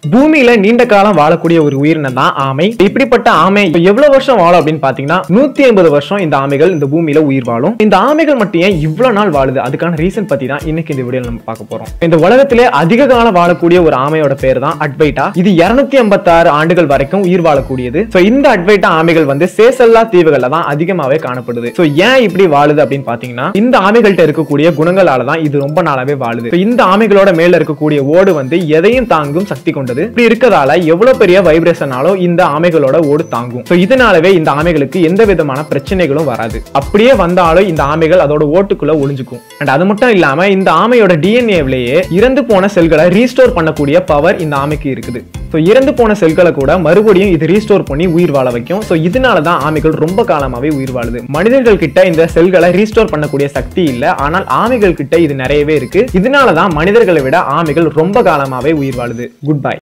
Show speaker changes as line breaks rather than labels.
பூமியில நீண்ட காலம் வாழக்கூடிய ஒரு உயிரினம் தான் ஆமை இப்படிப்பட்ட ஆமை இப்ப எவ்வளவு வருஷம் வாழும் அப்படின்னு பாத்தீங்கன்னா நூத்தி ஐம்பது வருஷம் இந்த ஆமைகள் இந்த பூமியில உயிர் வாழும் இந்த ஆமைகள் மட்டும் ஏன் இவ்வளவு நாள் வாழுது அதுக்கான ரீசன் பத்தி தான் இன்னைக்கு இந்த வீடியோல நம்ம பார்க்க போறோம் இந்த உலகத்திலே அதிக காலம் வாழக்கூடிய ஒரு ஆமையோட பேர் தான் அட்வைட்டா இது இருநூத்தி ஐம்பத்தாறு ஆண்டுகள் வரைக்கும் உயிர் வாழக்கூடியது சோ இந்த அட்வைட்டா ஆமைகள் வந்து சேசல்லா தீவுகள்ல தான் அதிகமாவே காணப்படுது சோ ஏன் இப்படி வாழுது அப்படின்னு பாத்தீங்கன்னா இந்த ஆமைகள்ட்ட இருக்கக்கூடிய குணங்களால தான் இது ரொம்ப நாளாவே வாழுது So இந்த ஆமைகளோட மேல இருக்கக்கூடிய ஓடு வந்து எதையும் தாங்கும் சக்தி கொண்டது இப்படி இருக்கதால எவ்வளவு பெரிய வைப்ரேஷனாலும் இந்த ஆமைகளோட ஓடு தாங்கும் So இதனாலவே இந்த ஆமைகளுக்கு எந்த விதமான பிரச்சனைகளும் வராது அப்படியே வந்தாலும் இந்த ஆமைகள் அதோட ஓட்டுக்குள்ள ஒளிஞ்சுக்கும் அண்ட் அது மட்டும் இல்லாம இந்த ஆமையோட டிஎன்ஏவிலேயே இறந்து போன செல்களை ரீஸ்டோர் பண்ணக்கூடிய பவர் இந்த ஆமைக்கு இருக்குது ஸோ இறந்து போன செல்களை கூட மறுபடியும் இது ரீஸ்டோர் பண்ணி உயிர் வாழ வைக்கும் ஸோ இதனால தான் ஆமைகள் ரொம்ப காலமாவே உயிர் வாழுது மனிதர்கள் கிட்ட இந்த செல்களை ரீஸ்டோர் பண்ணக்கூடிய சக்தி இல்ல ஆனால் ஆமைகள் கிட்ட இது நிறையவே இருக்கு இதனால தான் மனிதர்களை விட ஆமைகள் ரொம்ப காலமாவே உயிர் வாழுது குட் பை